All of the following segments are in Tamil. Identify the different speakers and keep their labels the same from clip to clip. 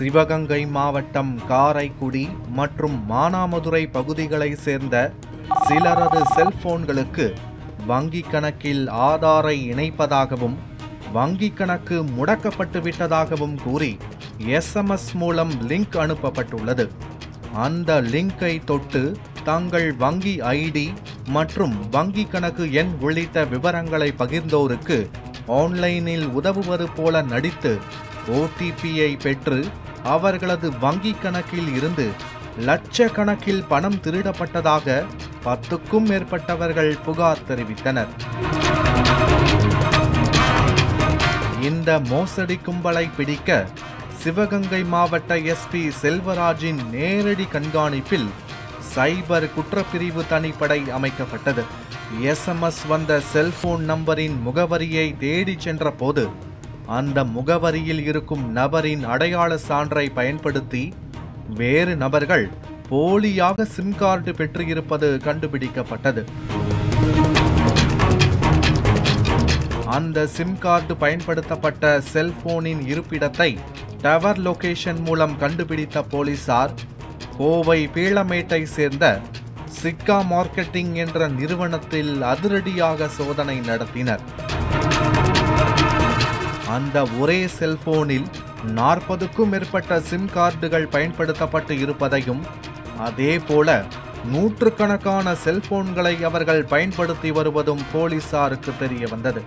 Speaker 1: சிவகங்கை மாவட்டம் காரைக்குடி மற்றும் மானாமதுரை பகுதிகளை சேர்ந்த சிலரது செல்போன்களுக்கு வங்கி கணக்கில் ஆதாரை இணைப்பதாகவும் வங்கி கணக்கு முடக்கப்பட்டு விட்டதாகவும் கூறி எஸ்எம்எஸ் மூலம் லிங்க் அனுப்பப்பட்டுள்ளது அந்த லிங்கை தொட்டு தங்கள் வங்கி ஐடி மற்றும் வங்கி கணக்கு எண் உள்ளிட்ட விவரங்களை பகிர்ந்தோருக்கு ஆன்லைனில் உதவுவது போல நடித்து ஓடிபியை பெற்று அவர்களது வங்கி கணக்கில் இருந்து லட்சக்கணக்கில் பணம் திருடப்பட்டதாக பத்துக்கும் மேற்பட்டவர்கள் புகார் தெரிவித்தனர் இந்த மோசடி கும்பலை பிடிக்க சிவகங்கை மாவட்ட எஸ்பி செல்வராஜின் நேரடி கண்காணிப்பில் சைபர் குற்றப்பிரிவு தனிப்படை அமைக்கப்பட்டது எஸ்எம்எஸ் வந்த செல்போன் நம்பரின் முகவரியை தேடிச் சென்ற போது அந்த முகவரியில் இருக்கும் நபரின் அடையாள சான்றை பயன்படுத்தி வேறு நபர்கள் போலியாக சிம் கார்டு பெற்றிருப்பது கண்டுபிடிக்கப்பட்டது அந்த சிம் கார்டு பயன்படுத்தப்பட்ட செல்போனின் இருப்பிடத்தை டவர் லொகேஷன் மூலம் கண்டுபிடித்த போலீசார் கோவை பீளமேட்டை சேர்ந்த சிக்கா மார்க்கெட்டிங் என்ற நிறுவனத்தில் அதிரடியாக சோதனை நடத்தினர் அந்த ஒரே செல்போனில் நாற்பதுக்கும் மேற்பட்ட சிம் கார்டுகள் பயன்படுத்தப்பட்டு இருப்பதையும் அதே போல நூற்றுக்கணக்கான செல்போன்களை அவர்கள் பயன்படுத்தி வருவதும் போலீசாருக்கு தெரிய வந்தது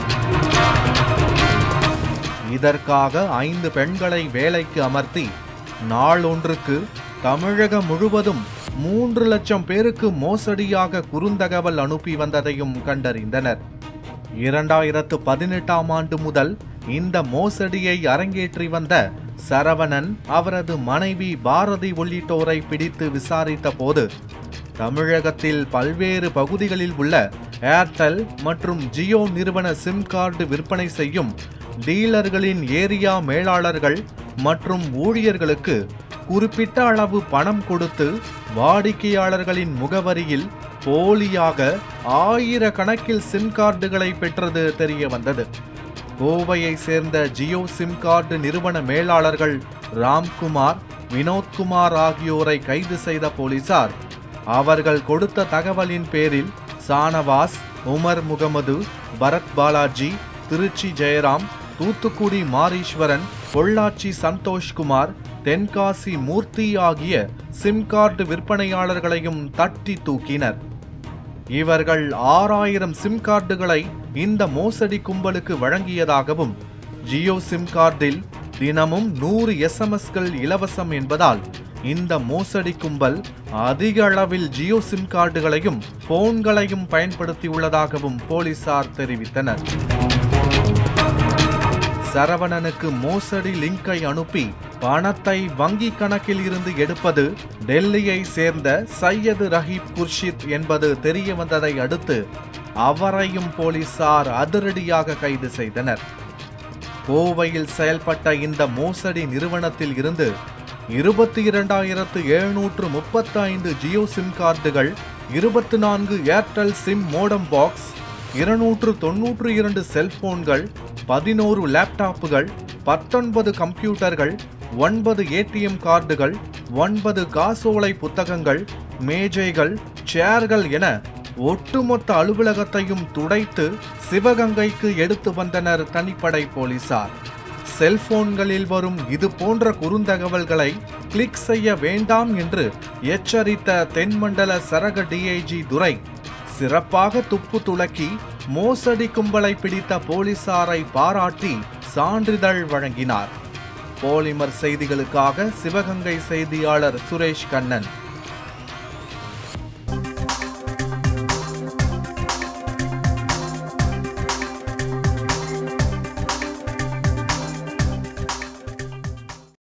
Speaker 1: இதற்காக ஐந்து பெண்களை வேலைக்கு அமர்த்தி நாள் ஒன்றுக்கு தமிழகம் முழுவதும் மூன்று லட்சம் பேருக்கு மோசடியாக குறுந்தகவல் அனுப்பி வந்ததையும் கண்டறிந்தனர் இரண்டாயிரத்து பதினெட்டாம் ஆண்டு முதல் இந்த மோசடியை அரங்கேற்றி வந்த சரவணன் அவரது மனைவி பாரதி உள்ளிட்டோரை பிடித்து விசாரித்த போது தமிழகத்தில் பல்வேறு பகுதிகளில் உள்ள ஏர்டெல் மற்றும் ஜியோ நிறுவன சிம் கார்டு விற்பனை செய்யும் டீலர்களின் ஏரியா மேலாளர்கள் மற்றும் ஊழியர்களுக்கு குறிப்பிட்ட அளவு பணம் கொடுத்து வாடிக்கையாளர்களின் முகவரியில் போலியாக ஆயிரக்கணக்கில் சிம் கார்டுகளை பெற்றது தெரிய வந்தது கோவையை சேர்ந்த ஜியோ சிம் கார்டு நிறுவன மேலாளர்கள் ராம்குமார் வினோத்குமார் ஆகியோரை கைது செய்த போலீசார் அவர்கள் கொடுத்த தகவலின் பேரில் சானவாஸ் உமர் முகமது பரத் பாலாஜி திருச்சி ஜெயராம் தூத்துக்குடி மாரீஸ்வரன் பொள்ளாச்சி சந்தோஷ்குமார் தென்காசி மூர்த்தி ஆகிய சிம் கார்டு விற்பனையாளர்களையும் தட்டி தூக்கினர் இவர்கள் ஆறாயிரம் சிம் கார்டுகளை இந்த மோசடி கும்பலுக்கு வழங்கியதாகவும் ஜியோ சிம் கார்டில் தினமும் நூறு எஸ்எம்எஸ்கள் இலவசம் என்பதால் இந்த மோசடி கும்பல் அதிக அளவில் ஜியோ சிம் கார்டுகளையும் போன்களையும் பயன்படுத்தியுள்ளதாகவும் போலீசார் தெரிவித்தனர் சரவணனுக்கு மோசடி லிங்கை அனுப்பி பணத்தை வங்கி கணக்கில் இருந்து எடுப்பது டெல்லியை சேர்ந்த சையது ரஹீப் குர்ஷித் என்பது தெரிய வந்ததை அடுத்து அவரையும் போலீசார் அதிரடியாக கைது செய்தனர் கோவையில் செயல்பட்ட இந்த மோசடி நிறுவனத்தில் இருந்து இருபத்தி இரண்டாயிரத்து எழுநூற்று முப்பத்தி ஐந்து ஜியோ சிம் கார்டுகள் இருபத்தி நான்கு ஏர்டெல் சிம் மோடம் பாக்ஸ் இருநூற்று தொன்னூற்று இரண்டு செல்போன்கள் பதினோரு லேப்டாப்புகள் பத்தொன்பது கம்ப்யூட்டர்கள் ஒன்பது ஏடிஎம் கார்டுகள் ஒன்பது காசோலை புத்தகங்கள் மேஜைகள் சேர்கள் என ஒட்டுமொத்த அலுவலகத்தையும் துடைத்து சிவகங்கைக்கு எடுத்து வந்தனர் தனிப்படை போலீசார் செல்போன்களில் வரும் இது போன்ற குறுந்தகவல்களை கிளிக் செய்ய வேண்டாம் என்று எச்சரித்த தென்மண்டல சரக டிஐஜி துரை சிறப்பாக துப்பு துளக்கி மோசடி கும்பலை பிடித்த போலீசாரை பாராட்டி சான்றிதழ் வழங்கினார் பாலிமர் செய்திகளுக்காக சிவகங்கை செய்தியாளர் சுரேஷ் கண்ணன்